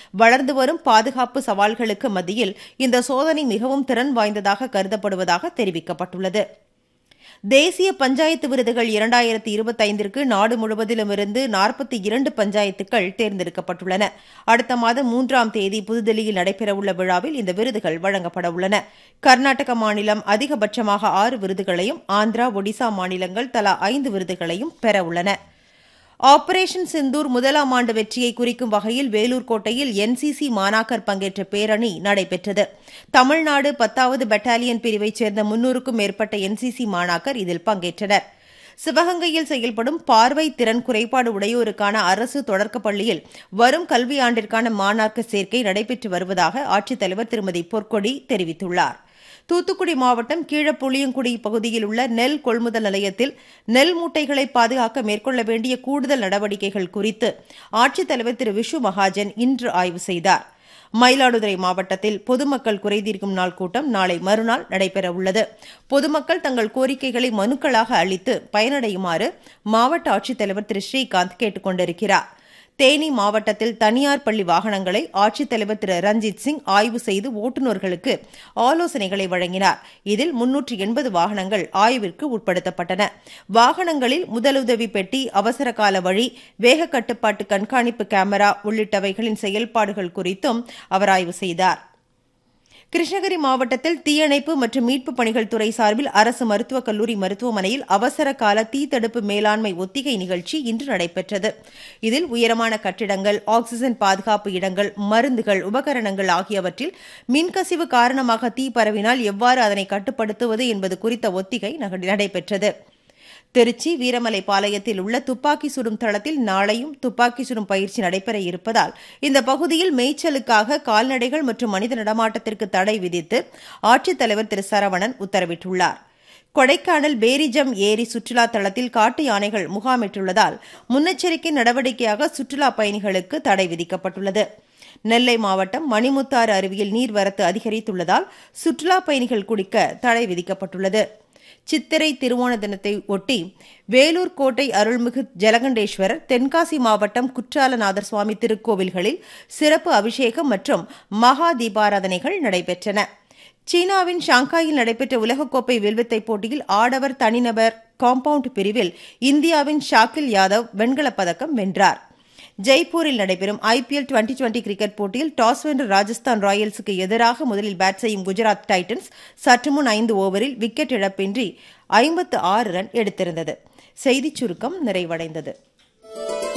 வளர்ந்து வரும் பாதுகாப்பு சவால்களுக்கு மத்தியில் இந்த சோதனை மிகவும் திறன் வாய்ந்ததாக கருதப்படுவதாக தெரிவிக்கப்பட்டுள்ளது தேசிய பஞ்சாயத்து விருதுகள் இரண்டாயிரத்தி இருபத்தைந்திற்கு நாடு முழுவதிலுமிருந்து நாற்பத்தி இரண்டு பஞ்சாயத்துக்கள் தேர்ந்தெடுக்கப்பட்டுள்ளன அடுத்த மாதம் மூன்றாம் தேதி புதுதில்லியில் நடைபெறவுள்ள விழாவில் இந்த விருதுகள் வழங்கப்பட உள்ளன கர்நாடக மாநிலம் அதிகபட்சமாக ஆறு விருதுகளையும் ஆந்திரா ஒடிசா மாநிலங்கள் தலா ஐந்து விருதுகளையும் பெறவுள்ளன ஆபரேஷன் சிந்தூர் முதலாம் ஆண்டு வெற்றியை குறிக்கும் வகையில் வேலூர் கோட்டையில் என்சிசி மாணாக்கர் பங்கேற்ற பேரணி நடைபெற்றது தமிழ்நாடு பத்தாவது பெட்டாலியன் பிரிவைச் சேர்ந்த முன்னூறுக்கும் மேற்பட்ட என்சிசி மாணாக்கர் இதில் பங்கேற்றனர் சிவகங்கையில் செயல்படும் பார்வை திறன் குறைபாடு உடையோருக்கான அரசு தொடக்கப் பள்ளியில் வரும் கல்வியாண்டிற்கான மாணாக்கர் சேர்க்கை நடைபெற்று வருவதாக ஆட்சித்தலைவர் திருமதி பொற்கொடி தெரிவித்துள்ளார் தூத்துக்குடி மாவட்டம் கீழப்புளியங்குடி பகுதியில் உள்ள நெல் கொள்முதல் நிலையத்தில் நெல் மூட்டைகளை பாதுகாக்க மேற்கொள்ள வேண்டிய கூடுதல் நடவடிக்கைகள் குறித்து ஆட்சித்தலைவர் திரு விஷு மகாஜன் இன்று ஆய்வு செய்தார் மயிலாடுதுறை மாவட்டத்தில் பொதுமக்கள் குறைதீர்க்கும் நாள் கூட்டம் நாளை மறுநாள் நடைபெறவுள்ளது பொதுமக்கள் தங்கள் கோரிக்கைகளை மனுக்களாக அளித்து பயனடையுமாறு மாவட்ட ஆட்சித்தலைவர் திரு ஸ்ரீகாந்த் கேட்டுக் கொண்டிருக்கிறார் தேனி மாவட்டத்தில் தனியார் பள்ளி வாகனங்களை ஆட்சித்தலைவர் திரு ரஞ்சித் சிங் ஆய்வு செய்து ஓட்டுநர்களுக்கு ஆலோசனைகளை வழங்கினார் இதில் முன்னூற்று எண்பது வாகனங்கள் ஆய்விற்கு உட்படுத்தப்பட்டன வாகனங்களில் முதலுதவி பெட்டி அவசர கால வழி வேக கட்டுப்பாட்டு கண்காணிப்பு கேமரா உள்ளிட்டவைகளின் செயல்பாடுகள் குறித்தும் அவர் ஆய்வு செய்தார் கிருஷ்ணகிரி மாவட்டத்தில் தீயணைப்பு மற்றும் மீட்புப் பணிகள் துறை சார்பில் அரசு மருத்துவக் கல்லூரி மருத்துவமனையில் அவசர கால தீ தடுப்பு மேலாண்மை ஒத்திகை நிகழ்ச்சி இன்று நடைபெற்றது இதில் உயரமான கட்டிடங்கள் ஆக்ஸிஜன் பாதுகாப்பு இடங்கள் மருந்துகள் உபகரணங்கள் ஆகியவற்றில் மின்கசிவு காரணமாக தீ பரவினால் எவ்வாறு அதனை கட்டுப்படுத்துவது என்பது குறித்த ஒத்திகை நடைபெற்றது திருச்சி வீரமலை பாளையத்தில் உள்ள துப்பாக்கி சுடும் தளத்தில் நாளையும் துப்பாக்கி சுடும் பயிற்சி நடைபெற இருப்பதால் இந்த பகுதியில் மேய்ச்சலுக்காக கால்நடைகள் மற்றும் மனித நடமாட்டத்திற்கு தடை விதித்து ஆட்சித்தலைவர் திரு சரவணன் உத்தரவிட்டுள்ளார் கொடைக்கானல் பேரிஜம் ஏரி சுற்றுலா தளத்தில் காட்டு யானைகள் முகாமிட்டுள்ளதால் முன்னெச்சரிக்கை நடவடிக்கையாக சுற்றுலா பயணிகளுக்கு தடை விதிக்கப்பட்டுள்ளது நெல்லை மாவட்டம் மணிமுத்தாறு அருவியில் நீர்வரத்து அதிகரித்துள்ளதால் சுற்றுலா பயணிகள் குடிக்க தடை விதிக்கப்பட்டுள்ளது சித்திரை திருவோண தினத்தை ஒட்டி வேலூர் கோட்டை அருள்மிகு ஜலகண்டேஸ்வரர் தென்காசி மாவட்டம் குற்றாலநாதர் சுவாமி திருக்கோவில்களில் சிறப்பு அபிஷேகம் மற்றும் மகா தீபாராதனைகள் நடைபெற்றன சீனாவின் ஷாங்காயில் நடைபெற்ற உலகக்கோப்பை வில்வித்தை போட்டியில் ஆடவர் தனிநபர் காம்பவுண்ட் பிரிவில் இந்தியாவின் ஷாக்கில் யாதவ் வெண்கலப் பதக்கம் வென்றார் ஜெய்ப்பூரில் நடைபெறும் ஐபிஎல் டுவெண்டி டுவெண்டி கிரிக்கெட் போட்டியில் டாஸ் வென்ற ராஜஸ்தான் ராயல்ஸுக்கு எதிராக முதலில் பேட் செய்யும் குஜராத் டைட்டன்ஸ் சற்று முன் ஐந்து ஓவரில் விக்கெட் இழப்பின்றி ஐம்பத்து ஆறு ரன் எடுத்திருந்தது செய்திச் சுருக்கம் நிறைவடைந்தது